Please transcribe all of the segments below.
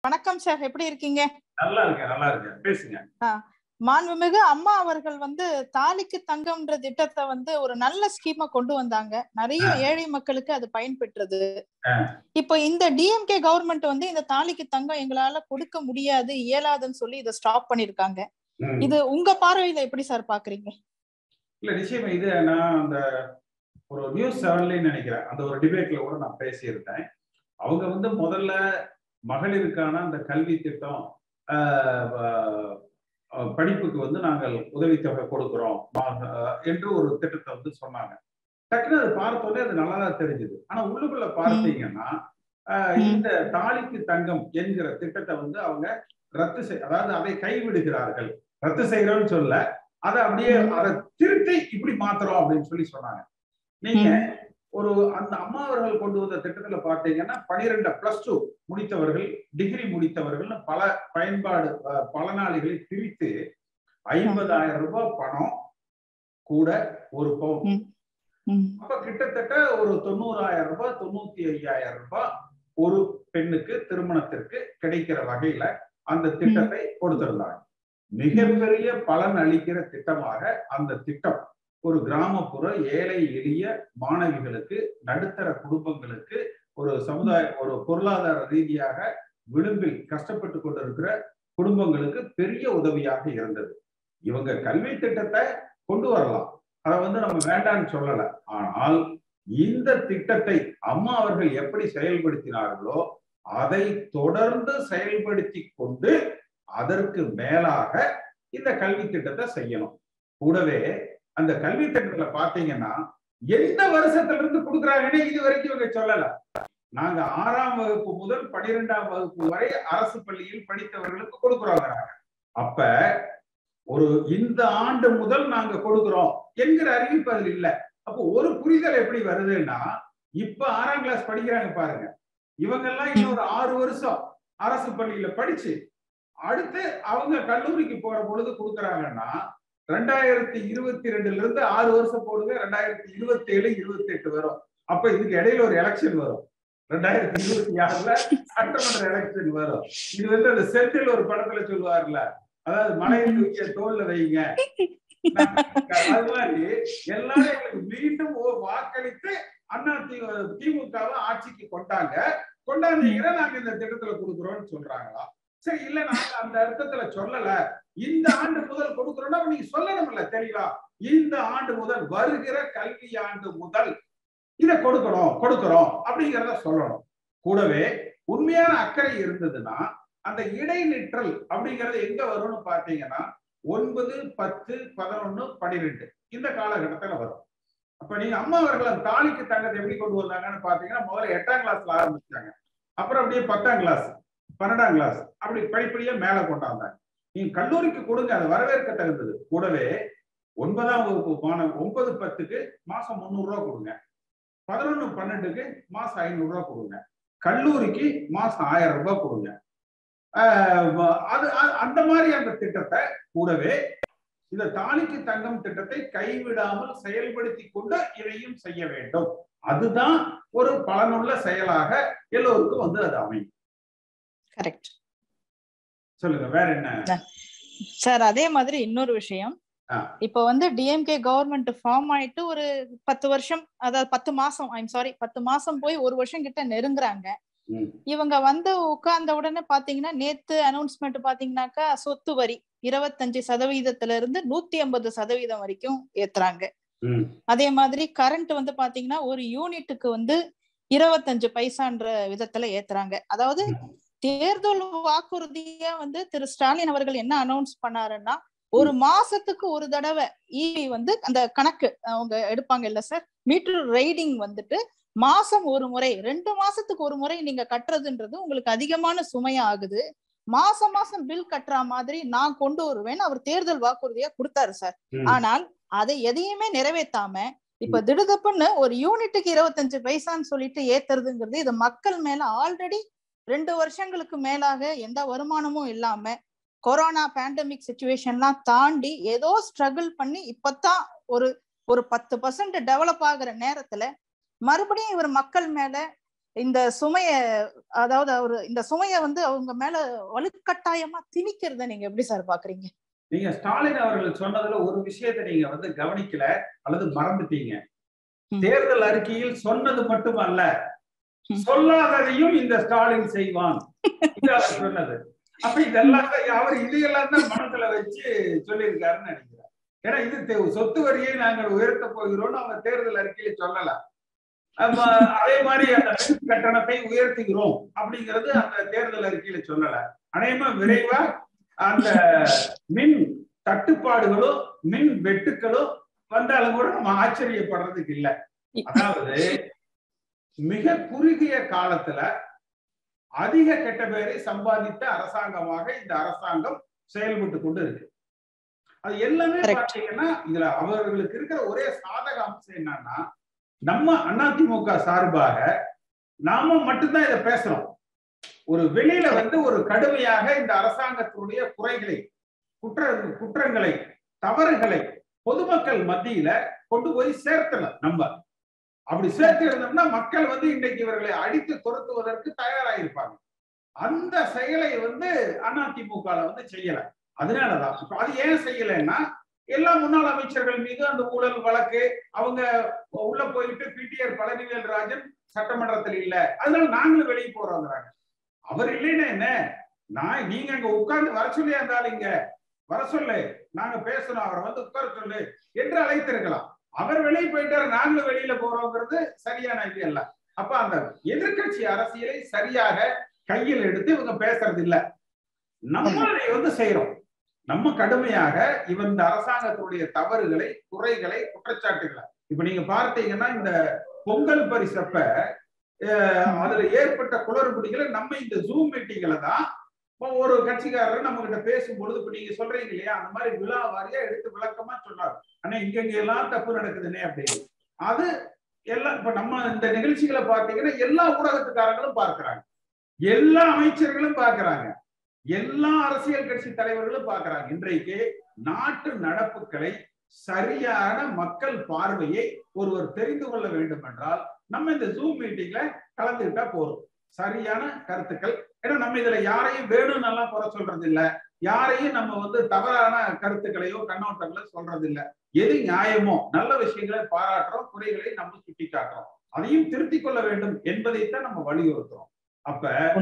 வணக்கம் சார் எப்படி இருக்கீங்க நல்லா இருக்கேன் நல்லா இருக்கேன் பேசுங்க மாண்புமிகு அம்மா அவர்கள் வந்து தாலிக்கு தங்கம்ன்ற திட்டத்தை வந்து ஒரு நல்ல ஸ்கீமா கொண்டு வந்தாங்க நிறைய ஏழை மக்களுக்கு அது பயன்பெற்றது இப்போ இந்த டிஎம்கே கவர்மெண்ட் வந்து இந்த தாலிக்கு தங்கம் எங்களால கொடுக்க முடியாது இயலாதுன்னு சொல்லி இதை ஸ்டாப் பண்ணிருக்காங்க ம். இது உங்க பார்வையில எப்படி சார் பாக்குறீங்க இல்ல நிச்சயமா இது நான் அந்த ஒரு நியூஸ் செவன்லன்னு நினைக்கிறேன் அந்த ஒரு டிபேட்ல கூட நான் பேசியிருந்தேன் அவங்க வந்து முதல்ல மகளிருக்கான அந்த கல்வி திட்டம் ஆஹ், ஆஹ், படிப்புக்கு வந்து நாங்கள் உதவித்தொகை கொடுக்கிறோம் ஆஹ், என்று ஒரு திட்டத்தை வந்து சொன்னாங்க டக்குனு அது பார்த்தோன்னே அது நல்லா தான் தெரிஞ்சுது ஆனா உள்ளுக்குள்ள பார்த்தீங்கன்னா ஆஹ், ம். இந்த தாலிக்கு தங்கம் என்கிற திட்டத்தை வந்து அவங்க ரத்து செய் அதாவது அதை கைவிடுகிறார்கள் ரத்து செய்யறோம்னு சொல்ல அதை அப்படியே ம். அதை திருத்தி இப்படி மாத்துறோம் அப்படின்னு சொல்லி சொன்னாங்க நீங்க ஒரு அந்த அம்மா அவர்கள் கொண்டு வந்த திட்டத்துல பாத்தீங்கன்னா பனிரெண்டு பிளஸ் டூ முடித்தவர்கள் டிகிரி முடித்தவர்கள்னு பல பயன்பாடு அஹ், பலனாளிகளை பிரித்து ஐம்பதாயிரம் ரூபாய் பணம் கூட ஒரு பவுன் ம், அப்ப கிட்டத்தட்ட ஒரு தொண்ணூறாயிரம் ரூபாய் தொண்ணூத்தி ஐயாயிரம் ரூபாய் ஒரு பெண்ணுக்கு திருமணத்திற்கு கிடைக்கிற வகையில அந்த திட்டத்தை கொடுத்திருந்தாங்க மிகப்பெரிய பலன் அளிக்கிற திட்டமாக அந்த திட்டம் ஒரு கிராமப்புற ஏழை எளிய மாணவிகளுக்கு நடுத்தர குடும்பங்களுக்கு ஒரு சமுதாய ஒரு பொருளாதார ரீதியாக விளிம்பில் கஷ்டப்பட்டு கொண்டிருக்கிற குடும்பங்களுக்கு பெரிய உதவியாக இருந்தது இவங்க கல்வி திட்டத்தை கொண்டு வரலாம் அதை வந்து நம்ம வேண்டாம்னு சொல்லல ஆனால் இந்த திட்டத்தை அம்மா அவர்கள் எப்படி செயல்படுத்தினார்களோ அதை தொடர்ந்து செயல்படுத்தி கொண்டு அதற்கு மேலாக இந்த கல்வி திட்டத்தை செய்யணும் கூடவே அந்த கல்வி திட்டத்துல பாத்தீங்கன்னா எந்த வருஷத்துல இருந்து கொடுக்குறாங்கன்னு இது வரைக்கும் இவங்க சொல்லல நாங்க ஆறாம் வகுப்பு முதல் பனிரெண்டாம் வகுப்பு வரை அரசு பள்ளியில் படித்தவர்களுக்கு கொடுக்குறோங்க அப்ப ஒரு இந்த ஆண்டு முதல் நாங்க கொடுக்கிறோம் என்கிற அறிவிப்பு அதுல இல்ல அப்போ ஒரு புரிதல் எப்படி வருதுன்னா இப்ப ஆறாம் கிளாஸ் படிக்கிறாங்க பாருங்க இவங்க எல்லாம் இன்னொரு ஆறு வருஷம் அரசு பள்ளியில படிச்சு அடுத்து அவங்க கல்லூரிக்கு போற பொழுது கொடுக்குறாங்கன்னா ரெண்டாயிரத்தி இருபத்தி ரெண்டுல இருந்து ஆறு வருஷம் போடுங்க ரெண்டாயிரத்தி இருபத்தி ஏழு இருபத்தி எட்டு வரும் அப்ப இதுக்கு இடையில ஒரு எலெக்ஷன் வரும் ரெண்டாயிரத்தி இருபத்தி ஆறுல சட்டமன்ற எலெக்ஷன் வரும் இது வந்து அந்த செந்தில் ஒரு படத்துல சொல்லுவார்ல அதாவது மலையை தூக்கிய தோல்ல வைங்க அது மாதிரி எல்லாரும் எங்களுக்கு மீண்டும் ஓ- வாக்களித்து அண்ணா திமுகவை ஆட்சிக்கு கொண்டாங்க கொண்டாந்தீங்கன்னா நாங்க இந்த திட்டத்துல கொடுக்குறோம்னு சொல்றாங்களா சரி இல்ல நாங்க அந்த அர்த்தத்துல சொல்லல இந்த ஆண்டு முதல் கொடுக்குறோம்னா அப்ப நீங்க சொல்லணும்ல தெளிவா இந்த ஆண்டு முதல் வருகிற கல்வி ஆண்டு முதல் இத கொடுக்கணும் கொடுக்கிறோம் அப்படிங்கிறத சொல்லணும் கூடவே உண்மையான அக்கறை இருந்ததுன்னா அந்த இடைநிற்றல் அப்படிங்கறது எங்க வரும்னு பாத்தீங்கன்னா ஒன்பது பத்து பதினொன்னு பன்னிரெண்டு இந்த காலகட்டத்துல வரும் அப்ப நீங்க அம்மா அவர்கள் அந்த தாலிக்கு தங்கத்தை எப்படி கொண்டு வந்தாங்கன்னு பாத்தீங்கன்னா முதல்ல எட்டாம் கிளாஸ்ல ஆரம்பிச்சாங்க அப்புறம் அப்படியே பத்தாம் கிளாஸ் பன்னெண்டாம் கிளாஸ் அப்படி படிப்படியா மேல கொண்டாந்தாங்க நீங்க கல்லூரிக்கு கொடுங்க அது வரவேற்க தகுந்தது கூடவே ஒன்பதாம் வகுப்பு மாணவ ஒன்பது பத்துக்கு மாசம் முந்நூறு ரூபா கொடுங்க பதினொன்னு பன்னெண்டுக்கு மாசம் ஐநூறு ரூபா கொடுங்க கல்லூரிக்கு மாசம் ஆயிரம் ரூபாய் கொடுங்க ஆஹ் அது அது- அந்த மாதிரி அந்த திட்டத்தை கூடவே இந்த தாலிக்கு தங்கம் திட்டத்தை கைவிடாமல் செயல்படுத்தி கொண்டு இதையும் செய்ய வேண்டும் அதுதான் ஒரு பலனுள்ள செயலாக எல்லோருக்கும் வந்து அது அமையும் கரெக்ட் சொல்லுங்க வேற என்ன சார் அதே மாதிரி இன்னொரு விஷயம் ஆ. இப்ப வந்து டிஎம்கே கவர்மெண்ட் ஃபார்ம் ஆயிட்டு ஒரு பத்து வருஷம் அதாவது பத்து மாசம் ஐம் சாரி பத்து மாசம் போய் ஒரு வருஷம் கிட்ட நெருங்குறாங்க ம். இவங்க வந்து உட்கார்ந்த உடனே பாத்தீங்கன்னா நேத்து அனௌன்ஸ்மெண்ட் பாத்தீங்கன்னாக்கா சொத்து வரி இருபத்தஞ்சு சதவீதத்துல இருந்து நூத்தி ஐம்பது சதவீதம் வரைக்கும் ஏத்துறாங்க ம். அதே மாதிரி கரண்ட் வந்து பாத்தீங்கன்னா ஒரு யூனிட்டுக்கு வந்து இருபத்தஞ்சு பைசான்ற விதத்துல ஏத்துறாங்க அதாவது தேர்தல் வாக்குறுதியா வந்து திரு ஸ்டாலின் அவர்கள் என்ன அனௌன்ஸ் பண்ணாருன்னா ஒரு மாசத்துக்கு ஒரு தடவை இவி வந்து அந்த கணக்கு அவங்க எடுப்பாங்க இல்ல சார் மீட்டர் ரைடிங் வந்துட்டு மாசம் ஒரு முறை ரெண்டு மாசத்துக்கு ஒரு முறை நீங்க கட்டுறதுன்றது உங்களுக்கு அதிகமான சுமையா ஆகுது மாசம் மாசம் பில் கட்டுற மாதிரி நான் கொண்டு வருவேன்னு அவர் தேர்தல் வாக்குறுதியா கொடுத்தாரு சார் ம். ஆனால் அதை எதையுமே நிறைவேற்றாம இப்ப திடுதப்புன்னு ஒரு யூனிட்டுக்கு இருபத்தஞ்சு பைசான்னு சொல்லிட்டு ஏத்துறதுங்கிறது இது மக்கள் மேல ஆல்ரெடி ரெண்டு வருஷங்களுக்கு மேலாக எந்த வருமானமும் இல்லாம கொரோனா பேண்டமிக் சுச்சுவேஷன்லாம் தாண்டி ஏதோ ஸ்ட்ரகிள் பண்ணி இப்பதான் ஒரு ஒரு பத்து பர்சன்ட் டெவலப் ஆகுற நேரத்துல மறுபடியும் இவர் மக்கள் மேல இந்த சுமைய அதாவது அவரு இந்த சுமைய வந்து அவங்க மேல வலுக்கட்டாயமா திணிக்கிறத நீங்க எப்படி சார் பாக்குறீங்க நீங்க ஸ்டாலின் அவர்கள் சொன்னதுல ஒரு விஷயத்தை நீங்க வந்து கவனிக்கல அல்லது மறந்துட்டீங்க ம். தேர்தல் அறிக்கையில் சொன்னது மட்டுமல்ல ம். சொல்லாததையும் இந்த ஸ்டாலின் செய்வான் இது அவர் சொன்னது அப்ப இதெல்லாம் தான் அவர் இதையெல்லாம் தான் மனசுல வச்சு சொல்லியிருக்காருன்னு நினைக்கிறேன் ஏன்னா இது தே- சொத்து வரியை நாங்கள் உயர்த்த போகிறோம்னு அவங்க தேர்தல் அறிக்கையில சொல்லல அப்ப அதே மாதிரி அந்த மின் கட்டணத்தை உயர்த்துகிறோம் அப்படிங்கிறது அந்த தேர்தல் அறிக்கையில சொல்லல அநேகமா விரைவா அந்த மின் தட்டுப்பாடுகளும் மின் வெட்டுக்களும் வந்தாலும் கூட நம்ம ஆச்சரியப்படுறதுக்கு இல்ல அதாவது மிக குறுகிய காலத்துல அதிக கெட்ட பேரை சம்பாதித்த அரசாங்கமாக இந்த அரசாங்கம் செயல்பட்டு கொண்டு இருக்கு அது எல்லாமே Correct. பாத்தீங்கன்னா இதுல அவர்களுக்கு இருக்கிற ஒரே சாதக அம்சம் என்னன்னா நம்ம அதிமுக சார்பாக நாம மட்டும்தான் இதை பேசுறோம் ஒரு வெளியில வந்து ஒரு கடுமையாக இந்த அரசாங்கத்தினுடைய குறைகளை குற்ற குற்றங்களை தவறுகளை பொதுமக்கள் மத்தியில கொண்டு போய் சேர்த்தல நம்ம அப்படி சேர்த்து இருந்தோம்னா மக்கள் வந்து இன்றைக்கு இவர்களை அடித்து துரத்துவதற்கு தயாராயிருப்பாங்க அந்த செயலை வந்து அதிமுக வந்து செய்யல அதனாலதான் இப்ப அது ஏன் செய்யலைன்னா எல்லா முன்னாள் அமைச்சர்கள் மீது அந்த ஊழல் வழக்கு அவங்க உள்ள போயிட்டு பிடிஆர் பழனிவேல் ராஜன் சட்டமன்றத்தில் இல்ல அதனால நாங்களும் வெளியே போறோங்கிறாங்க அவர் இல்லைன்னா என்ன நான் நீங்க அங்க உட்கார்ந்து வர சொல்லி இருந்தாலும் இங்க வர சொல்லு நாங்க பேசணும் அவரை வந்து உட்கார சொல்லு என்று அழைத்திருக்கலாம் அவர் வெளியே போயிட்டாரு நாங்களும் வெளியில போறோங்கிறது சரியான இது அல்ல அப்ப அந்த எதிர்க்கட்சி அரசியலை சரியாக கையில் எடுத்து இவங்க பேசுறது இல்ல நம்ம அதை வந்து செய்யறோம் நம்ம கடுமையாக இவன் இந்த அரசாங்கத்தினுடைய தவறுகளை குறைகளை குற்றச்சாட்டுகளை இப்ப நீங்க பார்த்தீங்கன்னா இந்த பொங்கல் பரிசப்ப அஹ், அதுல ஏற்பட்ட குளறுபடிகளை நம்ம இந்த ஜூம் மீட்டிங்ல தான் இப்போ ஒரு கட்சிக்காரர் நம்ம கிட்ட பேசும் பொழுது இப்ப நீங்க சொல்றீங்க இல்லையா அந்த மாதிரி விழா வாரியா எடுத்து விளக்கமா சொன்னார் ஆனா இங்க இங்க எல்லாம் தப்பு நடக்குதுன்னே அப்படின்னு அது எல்லாம் இப்ப நம்ம இந்த நிகழ்ச்சிகளை பார்த்தீங்கன்னா எல்லா ஊடகத்துக்காரங்களும் பார்க்கறாங்க எல்லா அமைச்சர்களும் பார்க்கறாங்க எல்லா அரசியல் கட்சி தலைவர்களும் பார்க்கறாங்க இன்றைக்கு நாட்டு நடப்புகளை சரியான மக்கள் பார்வையை ஒருவர் தெரிந்து கொள்ள வேண்டும் என்றால் நம்ம இந்த ஜூம் மீட்டிங்ல கலந்துக்கிட்டா போதும் சரியான கருத்துக்கள் ஏன்னா நம்ம இதுல யாரையும் வேணும்னு எல்லாம் குறை சொல்றது இல்ல யாரையும் நம்ம வந்து தவறான கருத்துக்களையோ கண்ணோட்டங்களோ சொல்றது இல்ல எது நியாயமோ நல்ல விஷயங்களை பாராட்டுறோம் குறைகளை நம்ம சுட்டி காட்டுறோம் அதையும் திருத்திக் கொள்ள வேண்டும் என்பதைத்தான் நம்ம வலியுறுத்துறோம் அப்ப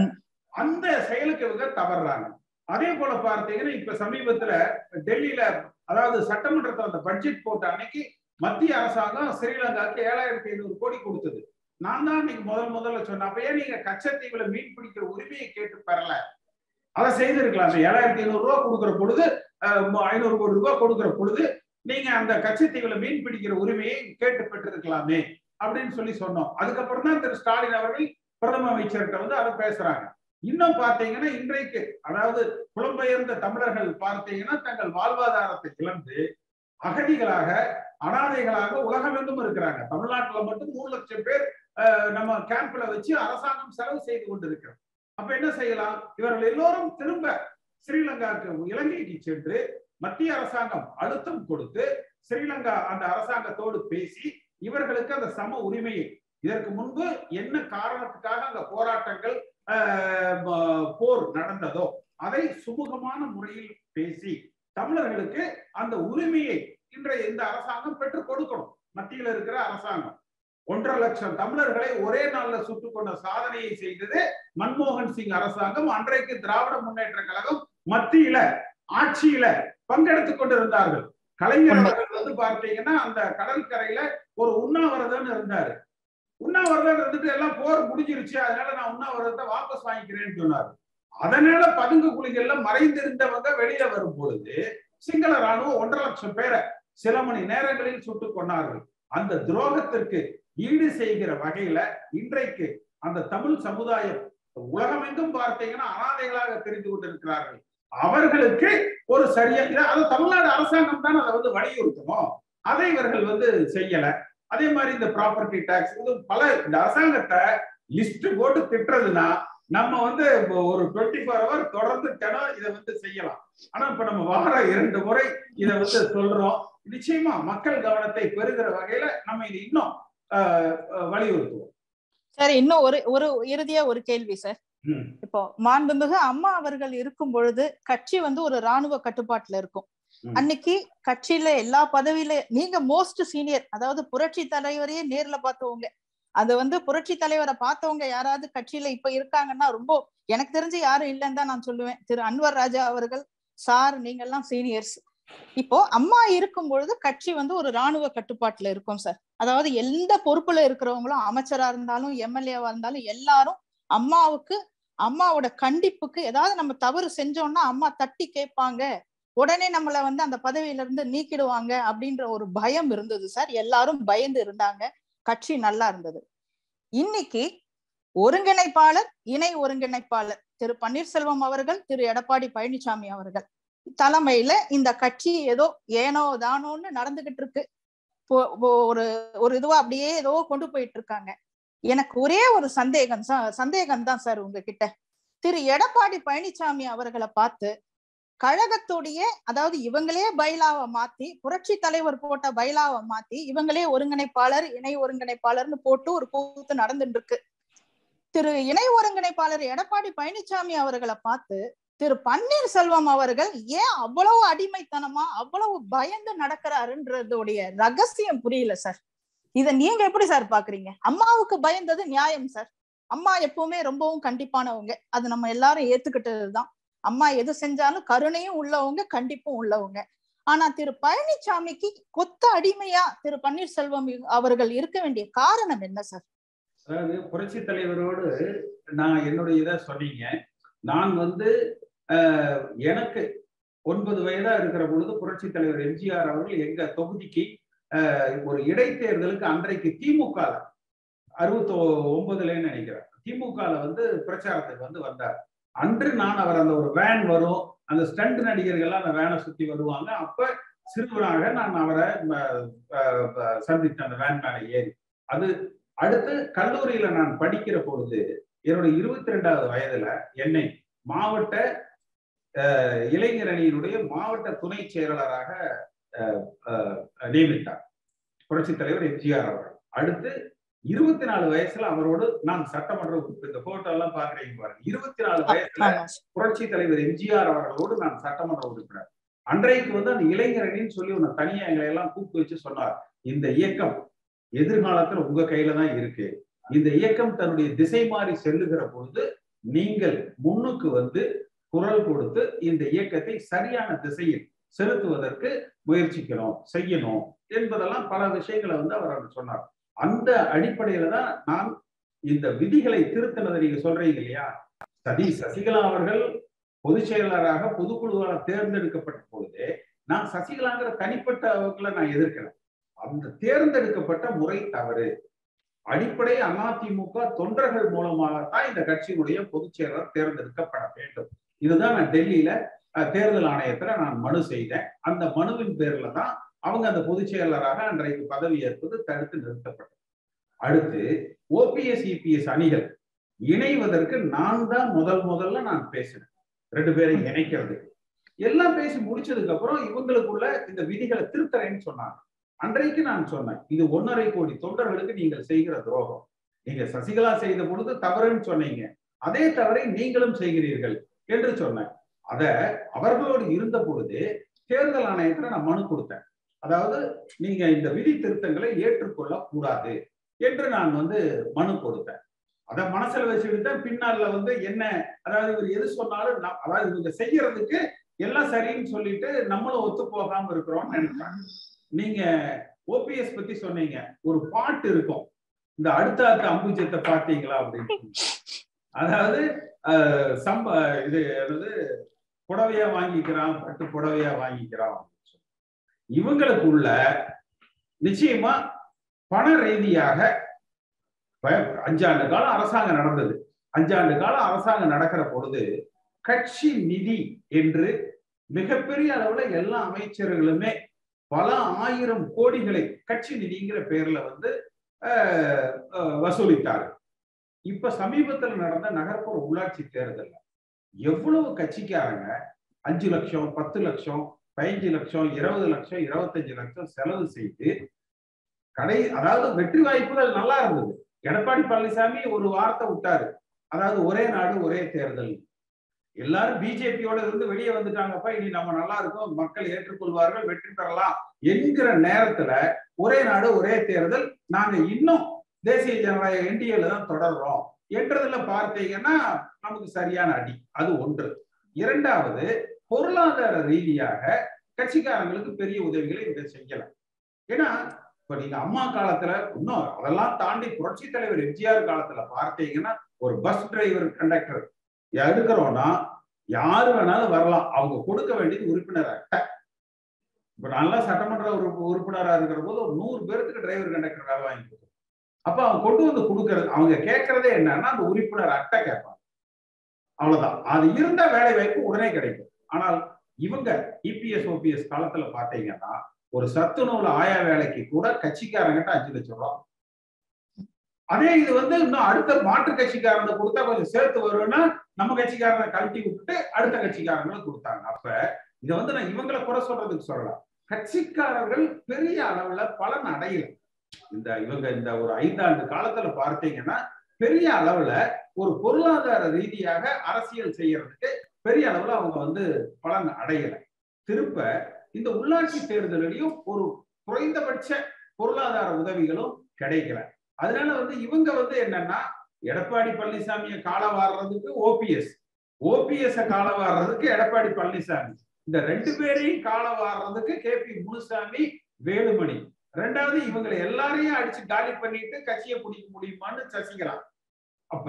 அந்த செயலுக்கு இவங்க தவறுறாங்க அதே போல பார்த்தீங்கன்னா இப்ப சமீபத்துல டெல்லியில அதாவது சட்டமன்றத்துல அந்த பட்ஜெட் போட்ட அன்னைக்கு மத்திய அரசாங்கம் ஸ்ரீலங்காவுக்கு ஏழாயிரத்தி ஐநூறு கோடி கொடுத்தது நான் தான் இன்னைக்கு முதல் முதல்ல சொன்னேன் அப்ப ஏன் நீங்க கச்சத்தீவுல மீன் பிடிக்கிற உரிமையை கேட்டு பெறல அதை செய்திருக்கலாம் அந்த ஏழாயிரத்தி ஐநூறு ரூபா கொடுக்குற பொழுது ஐநூறு கோடி ரூபாய் கொடுக்குற பொழுது நீங்க அந்த கச்சத்தீவுல மீன் பிடிக்கிற உரிமையை கேட்டு பெற்றிருக்கலாமே அப்படின்னு சொல்லி சொன்னோம் அதுக்கப்புறம் தான் திரு ஸ்டாலின் அவர்கள் பிரதம அமைச்சர்கிட்ட வந்து அதை பேசுறாங்க இன்னும் பார்த்தீங்கன்னா இன்றைக்கு அதாவது புலம்பெயர்ந்த தமிழர்கள் பார்த்தீங்கன்னா தங்கள் வாழ்வாதாரத்தை இழந்து அகதிகளாக அனாதைகளாக உலகமெங்கும் இருக்கிறாங்க தமிழ்நாட்டுல மட்டும் மூணு லட்சம் பேர் அஹ், நம்ம கேம்ப்ல வச்சு அரசாங்கம் செலவு செய்து கொண்டிருக்கிறோம் அப்ப என்ன செய்யலாம் இவர்கள் எல்லோரும் திரும்ப ஸ்ரீலங்காவுக்கு இலங்கைக்கு சென்று மத்திய அரசாங்கம் அழுத்தம் கொடுத்து ஸ்ரீலங்கா அந்த அரசாங்கத்தோடு பேசி இவர்களுக்கு அந்த சம உரிமையை இதற்கு முன்பு என்ன காரணத்துக்காக அந்த போராட்டங்கள் ஆஹ், ம- போர் நடந்ததோ அதை சுமூகமான முறையில் பேசி தமிழர்களுக்கு அந்த உரிமையை இன்றைய இந்த அரசாங்கம் பெற்றுக் கொடுக்கணும் மத்தியில் இருக்கிற அரசாங்கம் ஒன்றரை லட்சம் தமிழர்களை ஒரே நாள்ல சுட்டுக் கொண்ட சாதனையை செய்தது மன்மோகன் சிங் அரசாங்கம் அன்றைக்கு திராவிட முன்னேற்ற கழகம் மத்தியில ஆட்சியில பங்கெடுத்துக் கொண்டிருந்தார்கள் கலைஞர் உண்மை. அவர்கள் வந்து பார்த்தீங்கன்னா அந்த கடற்கரையில ஒரு உண்ணாவிரதம் இருந்தாரு உண்ணாவிரதம் இருந்துட்டு எல்லாம் போர் முடிஞ்சிருச்சு அதனால நான் உண்ணாவிரதத்தை வாபஸ் வாங்கிக்கிறேன்னு சொன்னாரு அதனால பதுங்கு குழிகள்ல மறைந்திருந்தவங்க வெளியில வரும் பொழுது சிங்கள ராணுவம் ஒன்றரை லட்சம் பேரை சில மணி நேரங்களில் சுட்டுக் கொண்டார்கள் அந்த துரோகத்திற்கு ஈடு செய்கிற வகையில இன்றைக்கு அந்த தமிழ் சமுதாயம் உலகமெங்கும் பார்த்தீங்கன்னா அனாதைகளாக தெரிந்து கொண்டிருக்கிறார்கள் அவர்களுக்கு ஒரு சரியா இத- அது தமிழ்நாடு அரசாங்கம் தான் அதை வந்து வலியுறுத்தணும் அதை இவர்கள் வந்து செய்யல அதே மாதிரி இந்த ப்ராப்பர்ட்டி டாக்ஸ் இது பல இந்த அரசாங்கத்தை லிஸ்ட் போட்டு திட்டுறதுன்னா நம்ம வந்து இப்போ ஒரு டுவெண்ட்டி ஃபோர் ஹவர் தொடர்ந்து தினம் இதை வந்து செய்யலாம் ஆனா இப்ப நம்ம வாரம் இரண்டு முறை இதை வந்து சொல்றோம் நிச்சயமா மக்கள் கவனத்தை பெறுகிற வகையில நம்ம இது இன்னும் ஆஹ், ஆஹ், வலியுறுத்துவோம் சரி இன்னும் ஒரு ஒரு இறுதியா ஒரு கேள்வி சார் ம், இப்போ மாண்புமிகு அம்மா அவர்கள் இருக்கும் பொழுது கட்சி வந்து ஒரு ராணுவ கட்டுப்பாட்டுல இருக்கும் ம். அன்னைக்கு கட்சியில எல்லா பதவியில நீங்க மோஸ்ட் சீனியர் அதாவது புரட்சி தலைவரையே நேர்ல பார்த்தவங்க அது வந்து புரட்சி தலைவரை பார்த்தவங்க யாராவது கட்சியில இப்ப இருக்காங்கன்னா ரொம்ப எனக்கு தெரிஞ்சு யாரும் இல்லைன்னு தான் நான் சொல்லுவேன் திரு அன்வர் ராஜா அவர்கள் சார் நீங்க எல்லாம் சீனியர்ஸ் இப்போ அம்மா இருக்கும் பொழுது கட்சி வந்து ஒரு ராணுவ கட்டுப்பாட்டுல இருக்கும் சார் அதாவது எந்த பொறுப்புல இருக்கிறவங்களும் அமைச்சரா இருந்தாலும் எம்எல்ஏவா இருந்தாலும் எல்லாரும் அம்மாவுக்கு அம்மாவோட கண்டிப்புக்கு ஏதாவது நம்ம தவறு செஞ்சோம்னா அம்மா தட்டி கேட்பாங்க உடனே நம்மள வந்து அந்த பதவியில இருந்து நீக்கிடுவாங்க அப்படின்ற ஒரு பயம் இருந்தது சார் எல்லாரும் பயந்து இருந்தாங்க கட்சி நல்லா இருந்தது இன்னைக்கு ஒருங்கிணைப்பாளர் இணை ஒருங்கிணைப்பாளர் திரு பன்னீர்செல்வம் அவர்கள் திரு எடப்பாடி பழனிசாமி அவர்கள் தலைமையில இந்த கட்சி ஏதோ ஏனோ தானோன்னு நடந்துகிட்டு இருக்கு போ- போ- ஒரு ஒரு இதுவா அப்படியே ஏதோ கொண்டு போயிட்டு இருக்காங்க எனக்கு ஒரே ஒரு சந்தேகம் சந்தேகம் தான் சார் உங்ககிட்ட திரு எடப்பாடி பழனிசாமி அவர்களை பார்த்து கழகத்துடைய அதாவது இவங்களே பைலாவை மாத்தி புரட்சி தலைவர் போட்ட பைலாவை மாத்தி இவங்களே ஒருங்கிணைப்பாளர் இணை ஒருங்கிணைப்பாளர்னு போட்டு ஒரு கூத்து நடந்துட்டு இருக்கு திரு இணை ஒருங்கிணைப்பாளர் எடப்பாடி பழனிசாமி அவர்களை பார்த்து திரு பன்னீர்செல்வம் அவர்கள் ஏன் அவ்வளவு அடிமைத்தனமா அவ்வளவு பயந்து நடக்கிறாருன்றதுடைய ரகசியம் புரியல சார் இத நீங்க எப்படி சார் பாக்குறீங்க அம்மாவுக்கு பயந்தது நியாயம் சார் அம்மா எப்பவுமே ரொம்பவும் கண்டிப்பானவங்க அது நம்ம எல்லாரும் ஏத்துக்கிட்டதுதான் அம்மா எது செஞ்சாலும் கருணையும் உள்ளவங்க கண்டிப்பும் உள்ளவங்க ஆனா திரு பழனிசாமிக்கு கொத்த அடிமையா திரு பன்னீர்செல்வம் அவர்கள் இருக்க வேண்டிய காரணம் என்ன சார் அதாவது புரட்சி தலைவரோடு நான் என்னுடைய இதை சொன்னீங்க நான் வந்து ஆஹ், எனக்கு ஒன்பது வயதா இருக்கிற பொழுது புரட்சி தலைவர் எம்ஜிஆர் அவர்கள் எங்க தொகுதிக்கு ஆஹ், ஒரு இடைத்தேர்தலுக்கு அன்றைக்கு திமுக அறுபத்தி ஒன்பதுலன்னு நினைக்கிறேன் திமுக வந்து பிரச்சாரத்துக்கு வந்து வந்தார் அன்று நான் அவர் அந்த ஒரு வேன் வரும் அந்த ஸ்டண்ட் நடிகர்கள்லாம் அந்த வேனை சுத்தி வருவாங்க அப்ப சிறுவனாக நான் அவரை ம- ஆஹ், ஆஹ், சந்தித்தேன் அந்த வேன் மேல ஏறி அது அடுத்து கல்லூரியில நான் படிக்கிற பொழுது என்னோட இருபத்தி ரெண்டாவது வயதுல என்னை மாவட்ட அஹ், இளைஞர் அணியினுடைய மாவட்ட துணை செயலாளராக அஹ், அஹ், நியமித்தார் புரட்சித் தலைவர் எம்ஜிஆர் அவர்கள் அடுத்து இருபத்தி நாலு வயசுல அவரோடு நான் சட்டமன்ற உறுப்பினர் இந்த போட்டோ எல்லாம் பாக்குறீங்க பாருங்க இருபத்தி நாலு வயசுல ஆமா சார். புரட்சி தலைவர் எம்ஜிஆர் அவர்களோடு நான் சட்டமன்ற உறுப்பினர் அன்றைக்கு வந்து அந்த இளைஞரணின்னு சொல்லி ஒண்ணு தனியா எங்களை எல்லாம் கூப்பிட்டு வச்சு சொன்னார் இந்த இயக்கம் எதிர்காலத்துல உங்க கையில தான் இருக்கு இந்த இயக்கம் தன்னுடைய திசை மாறி செல்லுகிற பொழுது நீங்கள் முன்னுக்கு வந்து குரல் கொடுத்து இந்த இயக்கத்தை சரியான திசையில் செலுத்துவதற்கு முயற்சிக்கணும் செய்யணும் என்பதெல்லாம் பல விஷயங்களை வந்து அவர் அங்க சொன்னார் அந்த அடிப்படையில தான் நான் இந்த விதிகளை திருத்தினதை நீங்க சொல்றீங்க இல்லையா சதி சசிகலா அவர்கள் பொதுச் செயலாளராக பொதுக்குழுவாக தேர்ந்தெடுக்கப்பட்ட பொழுது நான் சசிகலாங்கிற தனிப்பட்ட வகுப்புல நான் எதிர்க்கல அந்த தேர்ந்தெடுக்கப்பட்ட முறை தவறு அடிப்படை அதிமுக தொண்டர்கள் மூலமாகத்தான் இந்த கட்சியினுடைய பொதுச் செயலாளர் தேர்ந்தெடுக்கப்பட வேண்டும் இதுதான் நான் டெல்லியில அஹ், தேர்தல் ஆணையத்துல நான் மனு செய்தேன் அந்த மனுவின் பேர்ல தான் அவங்க அந்த பொதுச் செயலாளராக அன்றைக்கு பதவி ஏற்பது தடுத்து நிறுத்தப்பட்டது அடுத்து ஓபிஎஸ் இபிஎஸ் அணிகள் இணைவதற்கு நான் தான் முதல் முதல்ல நான் பேசினேன் ரெண்டு பேரையும் இணைக்கிறதுக்கு எல்லாம் பேசி முடிச்சதுக்கு அப்புறம் இவங்களுக்குள்ள இந்த விதிகளை திருத்தறேன்னு சொன்னாங்க அன்றைக்கு நான் சொன்னேன் இது ஒன்னரை கோடி தொண்டர்களுக்கு நீங்கள் செய்கிற துரோகம் நீங்க சசிகலா செய்த பொழுது தவறுன்னு சொன்னீங்க அதே தவறை நீங்களும் செய்கிறீர்கள் என்று சொன்னேன் அத அவர்களோடு இருந்த பொழுது தேர்தல் ஆணையத்துல நான் மனு கொடுத்தேன் அதாவது நீங்க இந்த விதி திருத்தங்களை ஏற்றுக்கொள்ள கூடாது என்று நான் வந்து மனு கொடுத்தேன் அத மனசுல வச்சுக்கிட்டு பின்னால வந்து என்ன அதாவது இவர் எது சொன்னாலும் நம்- அதாவது இவங்க செய்யறதுக்கு எல்லாம் சரின்னு சொல்லிட்டு நம்மளும் ஒத்து போகாம இருக்கிறோம்னு நினைக்கிறேன் நீங்க ஓபிஎஸ் பத்தி சொன்னீங்க ஒரு பாட்டு இருக்கும் இந்த அடுத்த அடுத்த அம்புஜத்தை பார்த்தீங்களா அப்படின்னு அதாவது அஹ், சம்ப இது என்னது புடவையா வாங்கிக்கிறான் பட்டு புடவையா வாங்கிக்கிறான் அப்படின்னு சொல்லி. இவங்களுக்குள்ள நிச்சயமா பண ரீதியாக ப- அஞ்சாண்டு காலம் அரசாங்கம் நடந்தது அஞ்சாண்டு காலம் அரசாங்கம் நடக்கிற பொழுது கட்சி நிதி என்று மிகப்பெரிய அளவுல எல்லா அமைச்சர்களுமே பல ஆயிரம் கோடிகளை கட்சி நிதிங்கிற பேர்ல வந்து அஹ், அஹ், வசூலித்தார்கள் இப்ப சமீபத்தில் நடந்த நகர்ப்புற உள்ளாட்சி தேர்தல்ல எவ்வளவு கட்சிக்காரங்க அஞ்சு லட்சம் பத்து லட்சம் பதினஞ்சு லட்சம் இருபது லட்சம் இருபத்தஞ்சு லட்சம் செலவு செய்து கடை அதாவது வெற்றி வாய்ப்புகள் நல்லா இருந்தது எடப்பாடி பழனிசாமி ஒரு வார்த்தை விட்டாரு அதாவது ஒரே நாடு ஒரே தேர்தல் எல்லாரும் பிஜேபியோட இருந்து வெளியே வந்துட்டாங்கப்பா இனி நம்ம நல்லா இருக்கும் மக்கள் ஏற்றுக்கொள்வார்கள் வெற்றி பெறலாம் என்கிற நேரத்துல ஒரே நாடு ஒரே தேர்தல் நாங்க இன்னும் தேசிய ஜனநாயக என்டிஏல தான் தொடர்றோம் என்றதுல பார்த்தீங்கன்னா நமக்கு சரியான அடி அது ஒன்று இரண்டாவது பொருளாதார ரீதியாக கட்சிக்காரங்களுக்கு பெரிய உதவிகளை இதை செய்யல ஏன்னா இப்ப நீங்க அம்மா காலத்துல இன்னும் அதெல்லாம் தாண்டி புரட்சி தலைவர் எம்ஜிஆர் காலத்துல பார்த்தீங்கன்னா ஒரு பஸ் டிரைவர் கண்டக்டர் எடுக்கிறோம்னா யாரு வேணாலும் வரலாம் அவங்க கொடுக்க வேண்டியது உறுப்பினர் அட்டை இப்ப நல்லா சட்டமன்ற உறுப்பு உறுப்பினரா இருக்கிற போது ஒரு நூறு பேருக்கு டிரைவர் கண்டக்டர் வேலை வாங்கி கொடுக்கும் அப்ப அவங்க கொண்டு வந்து கொடுக்கறது அவங்க கேட்கறதே என்னன்னா அந்த உறுப்பினர் அட்டை கேட்பாங்க அவ்வளவுதான் அது இருந்த வேலை வாய்ப்பு உடனே கிடைக்கும் ஆனால் இவங்க இபிஎஸ் ஓபிஎஸ் காலத்துல பாத்தீங்கன்னா ஒரு சத்து நூல் ஆயா வேலைக்கு கூட கட்சிக்காரங்கிட்ட அஞ்சு லட்சம் ரூபாய் அதே இது வந்து இன்னும் அடுத்த மாற்று கட்சிக்காரங்க கொடுத்தா கொஞ்சம் சேர்த்து வரும்னா நம்ம கட்சிக்காரனை கழட்டி விட்டுட்டு அடுத்த கட்சிக்காரங்களுக்கு கொடுத்தாங்க அப்ப இதை வந்து நான் இவங்களை குறை சொல்றதுக்கு சொல்லலாம் கட்சிக்காரர்கள் பெரிய அளவுல பலன் அடையல இந்த இவங்க இந்த ஒரு ஐந்தாண்டு காலத்துல பார்த்தீங்கன்னா பெரிய அளவுல ஒரு பொருளாதார ரீதியாக அரசியல் செய்யறதுக்கு பெரிய அளவுல அவங்க வந்து பலன் அடையல திருப்ப இந்த உள்ளாட்சி தேர்தலையும் ஒரு குறைந்தபட்ச பொருளாதார உதவிகளும் கிடைக்கல அதனால வந்து இவங்க வந்து என்னன்னா எடப்பாடி பழனிசாமியை கால வாடுறதுக்கு ஓபிஎஸ் ஓபிஎஸ் கால வாடுறதுக்கு எடப்பாடி பழனிசாமி இந்த ரெண்டு பேரையும் கால வாடுறதுக்கு கே பி முனுசாமி வேலுமணி ரெண்டாவது இவங்களை எல்லாரையும் அடிச்சு காலி பண்ணிட்டு கட்சியை பிடிக்க முடியுமான்னு சசிகலா அப்ப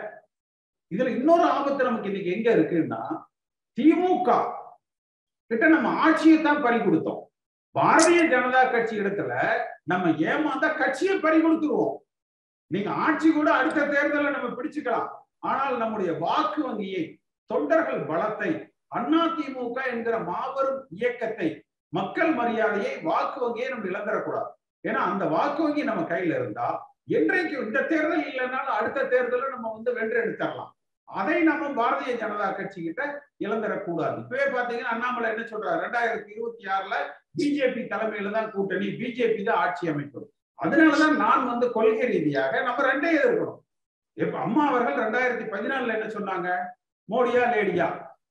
இதுல இன்னொரு ஆபத்து நமக்கு இன்னைக்கு எங்க இருக்குன்னா திமுக கிட்ட நம்ம ஆட்சியை தான் பறி கொடுத்தோம் பாரதிய ஜனதா கட்சி இடத்துல நம்ம ஏமாந்தா கட்சியை பறி கொடுத்துருவோம் நீங்க ஆட்சி கூட அடுத்த தேர்தலில் நம்ம பிடிச்சுக்கலாம் ஆனால் நம்முடைய வாக்கு வங்கியை தொண்டர்கள் பலத்தை அதிமுக என்கிற மாபெரும் இயக்கத்தை மக்கள் மரியாதையை வாக்கு வங்கியை நம்ம இழந்துடக்கூடாது ஏன்னா அந்த வாக்கு வங்கி நம்ம கையில இருந்தா என்றைக்கு இந்த தேர்தல் இல்லைனாலும் அடுத்த தேர்தலில் நம்ம வந்து வென்றெடுத்துடலாம் அதை நம்ம பாரதிய ஜனதா கட்சி கிட்ட இழந்துடக்கூடாது இப்பவே பாத்தீங்கன்னா அண்ணாமலை என்ன சொல்றாரு ரெண்டாயிரத்தி இருபத்தி ஆறுல பிஜேபி தலைமையில தான் கூட்டணி பிஜேபி தான் ஆட்சி அமைக்கும் அதனாலதான் நான் வந்து கொள்கை ரீதியாக நம்ம ரெண்டே எதிர்க்கணும் இப்ப அம்மா அவர்கள் ரெண்டாயிரத்தி பதினாலுல என்ன சொன்னாங்க மோடியா லேடியா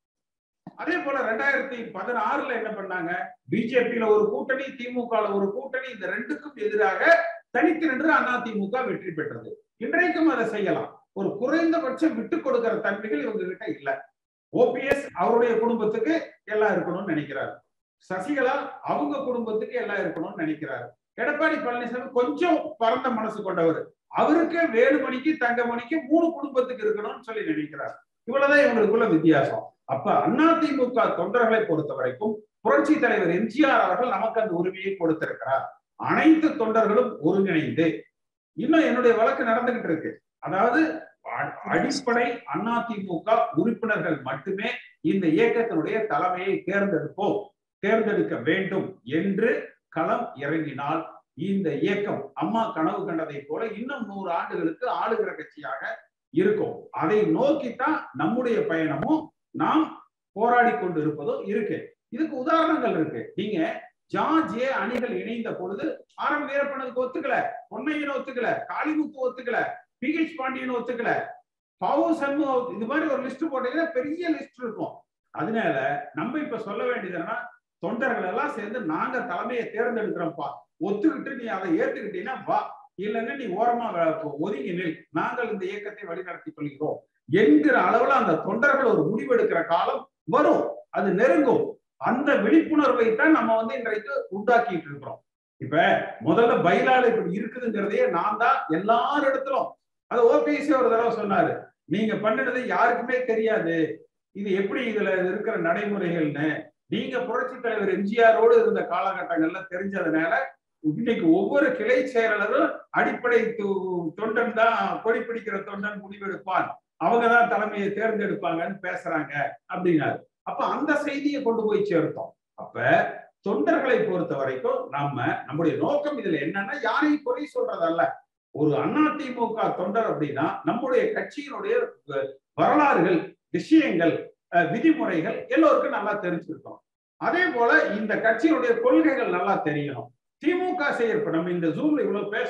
அதே போல ரெண்டாயிரத்தி பதினாறுல என்ன பண்ணாங்க பிஜேபியில ஒரு கூட்டணி திமுக ஒரு கூட்டணி இந்த ரெண்டுக்கும் எதிராக தனித்து நின்று அதிமுக வெற்றி பெற்றது இன்றைக்கும் அதை செய்யலாம் ஒரு குறைந்தபட்சம் விட்டு கொடுக்கிற தன்மைகள் இவங்க கிட்ட இல்ல ஓபிஎஸ் அவருடைய குடும்பத்துக்கு எல்லாம் இருக்கணும்னு நினைக்கிறாரு சசிகலா அவங்க குடும்பத்துக்கு எல்லாம் இருக்கணும்னு நினைக்கிறாரு எடப்பாடி பழனிசாமி கொஞ்சம் பரந்த மனசு கொண்டவர் அவருக்கு வேலுமணிக்கு தங்கமணிக்கு மூணு குடும்பத்துக்கு இருக்கணும்னு சொல்லி நினைக்கிறார் இவ்வளவுதான் இவங்களுக்குள்ள வித்தியாசம் அப்ப அதிமுக தொண்டர்களை பொறுத்த வரைக்கும் புரட்சி தலைவர் எம்ஜிஆர் அவர்கள் நமக்கு அந்த உரிமையை கொடுத்திருக்கிறார் அனைத்து தொண்டர்களும் ஒருங்கிணைந்து இன்னும் என்னுடைய வழக்கு நடந்துகிட்டு இருக்கு அதாவது அடிப்படை அதிமுக உறுப்பினர்கள் மட்டுமே இந்த இயக்கத்தினுடைய தலைமையை தேர்ந்தெடுப்போம் தேர்ந்தெடுக்க வேண்டும் என்று களம் இறங்கினால் இந்த இயக்கம் அம்மா கனவு கண்டதை போல இன்னும் நூறு ஆண்டுகளுக்கு ஆளுகிற கட்சியாக இருக்கும் அதை நோக்கித்தான் நம்முடைய பயணமும் நாம் போராடி கொண்டு இருப்பதும் இருக்கு இதுக்கு உதாரணங்கள் இருக்கு நீங்க ஜார்ஜ் ஏ அணிகள் இணைந்த பொழுது ஆர் எம் வீரப்பனுக்கு ஒத்துக்கல பொன்னையன் ஒத்துக்கல காளிமுத்து ஒத்துக்கல பி ஹெச் பாண்டியன் ஒத்துக்கல பவு சண்முக இது மாதிரி ஒரு லிஸ்ட் போட்டீங்கன்னா பெரிய லிஸ்ட் இருக்கும் அதனால நம்ம இப்ப சொல்ல வேண்டியது என்னன்னா தொண்டர்கள் எல்லாம் சேர்ந்து நாங்க தலைமையை தேர்ந்தெடுக்கிறோம்ப்பா ஒத்துக்கிட்டு நீ அதை ஏத்துக்கிட்டீங்கன்னா வா இல்லைன்னா நீ ஓரமா ஒதுங்கி நில் நாங்கள் இந்த இயக்கத்தை வழிநடத்தி கொள்கிறோம் என்கிற அளவுல அந்த தொண்டர்கள் ஒரு முடிவெடுக்கிற காலம் வரும் அது நெருங்கும் அந்த விழிப்புணர்வை தான் நம்ம வந்து இன்றைக்கு உண்டாக்கிட்டு இருக்கிறோம் இப்ப முதல்ல பைலால இப்படி இருக்குதுங்கிறதையே நான் தான் எல்லார் இடத்திலும் அது ஓபிஎஸ்சி ஒரு தடவை சொன்னாரு நீங்க பண்ணினது யாருக்குமே தெரியாது இது எப்படி இதுல இருக்கிற நடைமுறைகள்னு நீங்க புரட்சி தலைவர் எம்ஜிஆரோடு இருந்த காலகட்டங்கள்ல தெரிஞ்சதுனால இன்னைக்கு ஒவ்வொரு கிளை செயலாளரும் அடிப்படை தொண்டன் தான் கொடி பிடிக்கிற தொண்டன் முடிவெடுப்பான் அவங்கதான் தலைமையை தேர்ந்தெடுப்பாங்கன்னு பேசுறாங்க அப்படின்னாரு அப்ப அந்த செய்தியை கொண்டு போய் சேர்த்தோம் அப்ப தொண்டர்களை பொறுத்த வரைக்கும் நம்ம நம்முடைய நோக்கம் இதுல என்னன்னா யாரையும் குறை சொல்றதல்ல ஒரு அதிமுக தொண்டர் அப்படின்னா நம்முடைய கட்சியினுடைய வரலாறுகள் விஷயங்கள் விதிமுறைகள் எல்லோருக்கும் நல்லா தெரிஞ்சிருக்கணும் அதே போல இந்த கட்சியினுடைய கொள்கைகள் நல்லா தெரியணும் திமுக செய்யறப்ப நம்ம இந்த ஜூம்ல இவ்வளவு பேசுறோம்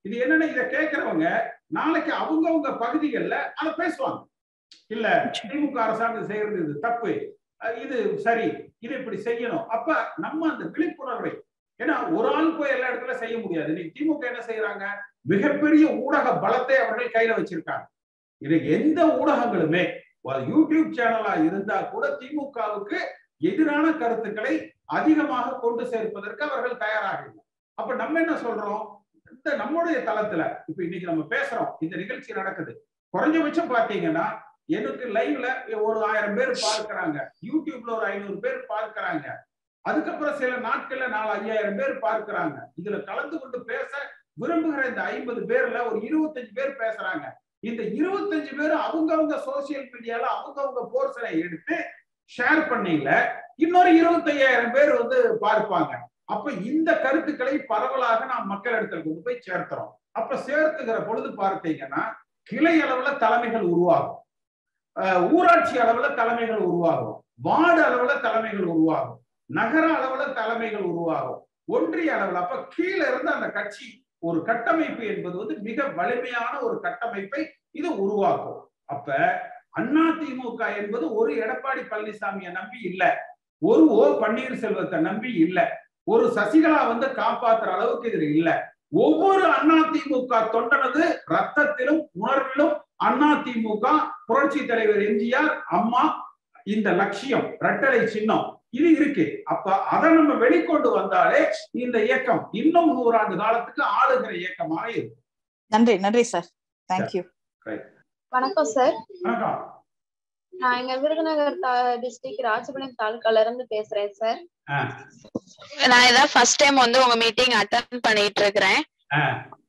இது என்னன்னா இதை கேட்கிறவங்க நாளைக்கு அவங்கவங்க பகுதிகளில் அதை பேசுவாங்க இல்ல திமுக அரசாங்கம் செய்யறது இது தப்பு அஹ் இது சரி இது இப்படி செய்யணும் அப்ப நம்ம அந்த விழிப்புணர்வை ஏன்னா ஒரு ஆள் போய் எல்லா இடத்துல செய்ய முடியாது இன்னைக்கு திமுக என்ன செய்யறாங்க மிகப்பெரிய ஊடக பலத்தை அவர்கள் கையில வச்சிருக்காங்க இன்னைக்கு எந்த ஊடகங்களுமே அது யூடியூப் சேனலா இருந்தா கூட திமுகவுக்கு எதிரான கருத்துக்களை அதிகமாக கொண்டு சேர்ப்பதற்கு அவர்கள் தயாராக இல்லை அப்ப நம்ம என்ன சொல்றோம் இந்த நம்முடைய தளத்துல இப்ப இன்னைக்கு நம்ம பேசுறோம் இந்த நிகழ்ச்சி நடக்குது குறைஞ்சபட்சம் பாத்தீங்கன்னா எனக்கு லைவ்ல ஒரு ஆயிரம் பேர் பார்க்கறாங்க யூடியூப்ல ஒரு ஐநூறு பேர் பார்க்கறாங்க அதுக்கப்புறம் சில நாட்கள்ல நாலு ஐயாயிரம் பேர் பார்க்கறாங்க இதுல கலந்து கொண்டு பேச விரும்புகிற இந்த ஐம்பது பேர்ல ஒரு இருபத்தஞ்சு பேர் பேசுறாங்க இந்த இருபத்தஞ்சு பேர் அவங்கவங்க சோசியல் மீடியால அவங்கவங்க போர்ஷனை எடுத்து ஷேர் பண்ணையில இன்னொரு இருபத்தையாயிரம் பேர் வந்து பார்ப்பாங்க அப்ப இந்த கருத்துக்களை பரவலாக நாம் மக்கள் இடத்துல கொண்டு போய் சேர்த்துறோம் அப்ப சேர்த்துக்கிற பொழுது பார்த்தீங்கன்னா கிளை அளவுல தலைமைகள் உருவாகும் அஹ் ஊராட்சி அளவுல தலைமைகள் உருவாகும் வார்டு அளவுல தலைமைகள் உருவாகும் நகர அளவுல தலைமைகள் உருவாகும் ஒன்றிய அளவுல அப்ப கீழே இருந்து அந்த கட்சி ஒரு கட்டமைப்பு என்பது வந்து மிக வலிமையான ஒரு கட்டமைப்பை இது உருவாக்கும் அப்ப அண்ணா திமுக என்பது ஒரு எடப்பாடி பழனிசாமியை நம்பி இல்ல ஒரு ஓ பன்னீர்செல்வத்தை நம்பி இல்ல ஒரு சசிகலா வந்து காப்பாத்துற அளவுக்கு இதுல இல்ல ஒவ்வொரு அண்ணா திமுக தொண்டனது ரத்தத்திலும் உணர்விலும் அண்ணா திமுக புரட்சி தலைவர் எம்ஜிஆர் அம்மா இந்த லட்சியம் ரெட்டலை சின்னம் இது இருக்கு அப்ப அதை நம்ம வெளிக்கொண்டு வந்தாலே இந்த இயக்கம் இன்னும் நூறாண்டு காலத்துக்கு ஆளுகிற இயக்கமாக இருக்கும் நன்றி நன்றி சார் தேங்க்யூ வணக்கம் சார் வணக்கம் நான் எங்க விருதுநகர் டிஸ்ட்ரிக்ட் ராஜபாளையம் தாலுக்கால இருந்து பேசுறேன் சார் ஆ, நான் இதான் ஃபர்ஸ்ட் டைம் வந்து உங்க மீட்டிங் அட்டன் பண்ணிட்டு இருக்கிறேன் ஆ,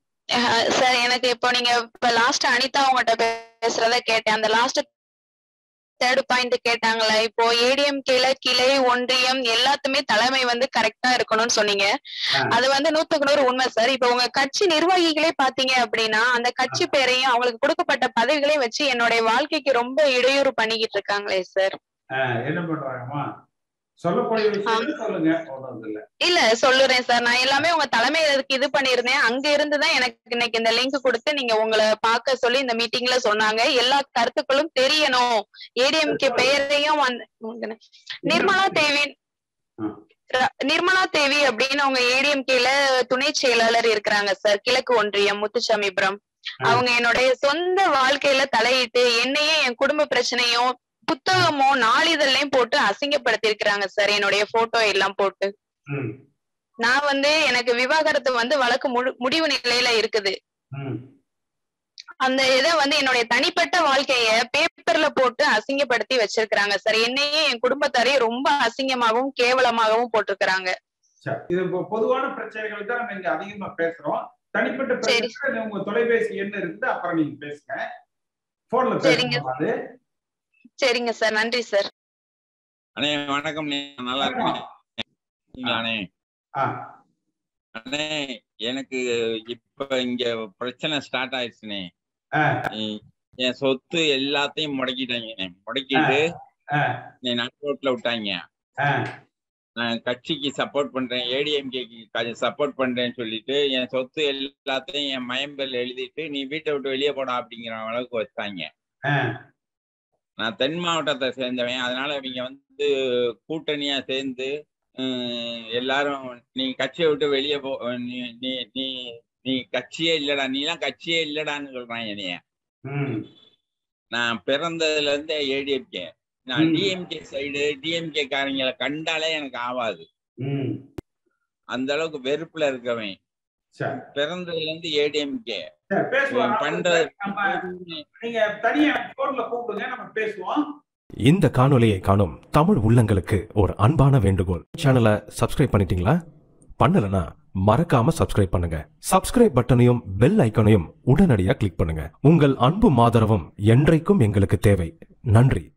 சார் எனக்கு இப்போ நீங்க இப்ப லாஸ்ட் அனிதா உங்ககிட்ட பேசுறத கேட்டேன் அந்த லாஸ்ட் தேர்ட் பாயிண்ட் கேட்டாங்களே இப்போ ஏடிஎம்கேல கிளை ஒன்றியம் எல்லாத்துமே தலைமை வந்து கரெக்டா இருக்கணும்னு சொன்னீங்க ஆ. அது வந்து நூத்துக்கு நூறு உண்மை சார் இப்போ உங்க கட்சி நிர்வாகிகளே பாத்தீங்க அப்படின்னா அந்த கட்சி பேரையும் அவங்களுக்கு கொடுக்கப்பட்ட பதவிகளையும் வச்சு என்னுடைய வாழ்க்கைக்கு ரொம்ப இடையூறு பண்ணிக்கிட்டு இருக்காங்களே சார் ஆ, என்ன பண்றாங்கம்மா சொல்லக்கூடிய விஷயம் சொல்லுங்க ஒண்ணும் இல்ல இல்ல சொல்லுறேன் சார் நான் எல்லாமே உங்க தலைமையில இது பண்ணிருந்தேன் அங்க இருந்துதான் எனக்கு இன்னைக்கு இந்த லிங்க் கொடுத்து நீங்க உங்களை பார்க்க சொல்லி இந்த மீட்டிங்ல சொன்னாங்க எல்லா கருத்துக்களும் தெரியணும் ஏடிஎம்கே பெயரையும் வந்து நிர்மலா தேவி ம். ர- நிர்மலா தேவி அப்படின்னு அவங்க ஏடிஎம்கேல துணை செயலாளர் இருக்கிறாங்க சார் கிழக்கு ஒன்றியம் முத்துசாமிபுரம் ஆ. அவங்க என்னுடைய சொந்த வாழ்க்கையில தலையிட்டு என்னையும் என் குடும்ப பிரச்சனையும் புத்தகமும் நாளிதழ்லையும் போட்டு அசிங்கப்படுத்தி இருக்கிறாங்க சார் என்னுடைய போட்டோ எல்லாம் போட்டு ம், நான் வந்து எனக்கு விவாகரத்து வந்து வழக்கு முழு முடிவு நிலையில இருக்குது ம், அந்த இதை வந்து என்னுடைய தனிப்பட்ட வாழ்க்கைய பேப்பர்ல போட்டு அசிங்கப்படுத்தி வச்சிருக்கிறாங்க சார் என்னையும் என் குடும்பத்தாரையும் ரொம்ப அசிங்கமாகவும் கேவலமாகவும் போட்டிருக்கிறாங்க சரி. இது இப்போ பொதுவான பிரச்சனைகள் தான் நம்ம இங்க அதிகமா பேசுறோம் தனிப்பட்ட சரி. பிரச்சனை உங்க தொலைபேசி எண் இருந்து அப்புறம் நீங்க பேசுங்க போன்ல சரிங்க. பேசுங்க அது சரிங்க சார் நன்றி சார் அண்ணே வணக்கம் அண்ணே. நல்லா இருக்கேன் அண்ணே ஆ, அண்ணே எனக்கு இப்ப இங்க பிரச்சனை ஸ்டார்ட் ஆயிடுச்சுண்ணே ஆ, எ- என் சொத்து எல்லாத்தையும் முடக்கிட்டாங்க முடக்கிட்டு ஆ, என்னை நடுரோட்ல விட்டாங்க ஆ, நான் கட்சிக்கு சப்போர்ட் பண்றேன் ஏடிஎம்கேக்கு சப்போர்ட் பண்றேன்னு சொல்லிட்டு என் சொத்து எல்லாத்தையும் என் மயம்பல் எழுதிட்டு நீ வீட்டை விட்டு வெளியே போடா அப்படிங்கிற அளவுக்கு வச்சாங்க ஆ, நான் தென் மாவட்டத்தை சேர்ந்தவன் அதனால இவங்க வந்து கூட்டணியா சேர்ந்து ஹம், எல்லாரும் நீ கட்சியை விட்டு வெளியே போ நீ நீ நீ நீ கட்சியே இல்லடா நீலாம் கட்சியே இல்லடான்னு சொல்றான் என்னைய ம், நான் பிறந்ததுல இருந்தே ஏடிஎம்கே நான் ம். டிஎம்கே சைடு டிஎம்கே காரங்களை கண்டாலே எனக்கு ஆவாது ம். அந்த அளவுக்கு வெறுப்புல இருக்கவன் சரி பிறந்ததுல இருந்து ஏடிஎம்கே சரி, பேசுவோம் பண்றது நம்ம நீங்க தனியா போன்ல கூப்பிடுங்க நம்ம பேசுவோம் இந்த காணொளியை காணும் தமிழ் உள்ளங்களுக்கு ஒரு அன்பான வேண்டுகோள் சேனலை சப்ஸ்கிரைப் பண்ணிட்டீங்களா பண்ணலனா மறக்காம சப்ஸ்கிரைப் பண்ணுங்க சப்ஸ்கிரைப் பட்டனையும் பெல் ஐக்கனையும் உடனடியாக கிளிக் பண்ணுங்க உங்கள் அன்பும் ஆதரவும் என்றைக்கும் எங்களுக்கு தேவை நன்றி